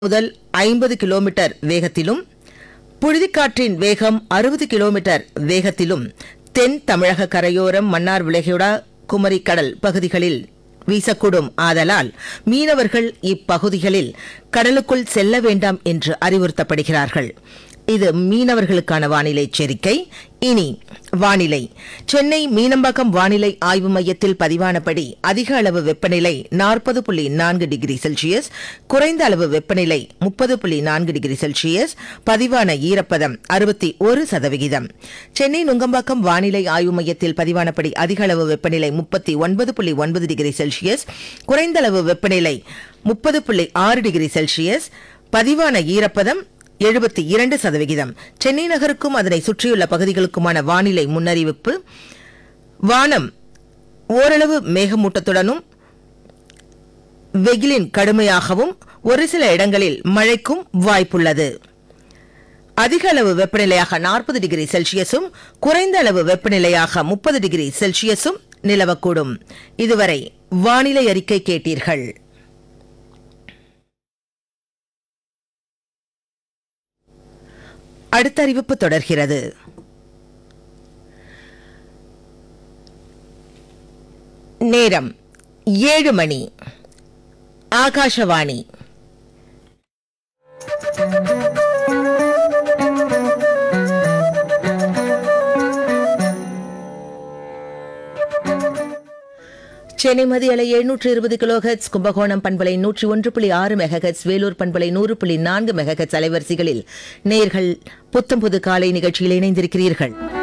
முதல் ஐம்பது கிலோமீட்டர் வேகத்திலும் புழுதிக்காற்றின் வேகம் அறுபது கிலோமீட்டர் வேகத்திலும் தென் தமிழக கரையோரம் மன்னார் விளைகுடா குமரி கடல் பகுதிகளில் வீசக்கூடும் ஆதலால் மீனவர்கள் இப்பகுதிகளில் கடலுக்குள் செல்ல வேண்டாம் என்று அறிவுறுத்தப்படுகிறார்கள் இது மீனவர்களுக்கான வானிலை எச்சரிக்கை இனி வானிலை சென்னை மீனம்பாக்கம் வானிலை ஆய்வு மையத்தில் பதிவானபடி அதிக அளவு வெப்பநிலை நாற்பது புள்ளி நான்கு டிகிரி செல்சியஸ் குறைந்த அளவு வெப்பநிலை முப்பது புள்ளி நான்கு டிகிரி செல்சியஸ் பதிவான ஈரப்பதம் அறுபத்தி ஒரு சதவிகிதம் சென்னை நுங்கம்பாக்கம் வானிலை ஆய்வு மையத்தில் பதிவானபடி அதிக அளவு வெப்பநிலை முப்பத்தி ஒன்பது புள்ளி ஒன்பது டிகிரி செல்சியஸ் குறைந்த அளவு வெப்பநிலை முப்பது புள்ளி ஆறு டிகிரி செல்சியஸ் பதிவான ஈரப்பதம் எழுபத்தி இரண்டு சதவிகிதம் சென்னை நகருக்கும் அதனை சுற்றியுள்ள பகுதிகளுக்குமான வானிலை முன்னறிவிப்பு வானம் ஓரளவு மேகமூட்டத்துடனும் வெயிலின் கடுமையாகவும் ஒரு சில இடங்களில் மழைக்கும் வாய்ப்புள்ளது அதிக அளவு வெப்பநிலையாக நாற்பது டிகிரி செல்சியஸும் குறைந்த அளவு வெப்பநிலையாக முப்பது டிகிரி செல்சியஸும் நிலவக்கூடும் இதுவரை வானிலை அறிக்கை கேட்டீர்கள் அடுத்த அறிவிப்பு தொடர்கிறது நேரம் ஏழு மணி ஆகாஷவாணி சென்னை மதிய அலை எழுநூற்று இருபது கிலோஹெட்ஸ் கும்பகோணம் பண்பலை நூற்றி ஒன்று புள்ளி ஆறு மெகஹெட்ஸ் வேலூர் பண்பலை நூறு புள்ளி நான்கு மெகஹெட்ஸ் அலைவரிசைகளில் நேர்கள் புத்தம் புது காலை நிகழ்ச்சியில் இணைந்திருக்கிறீர்கள்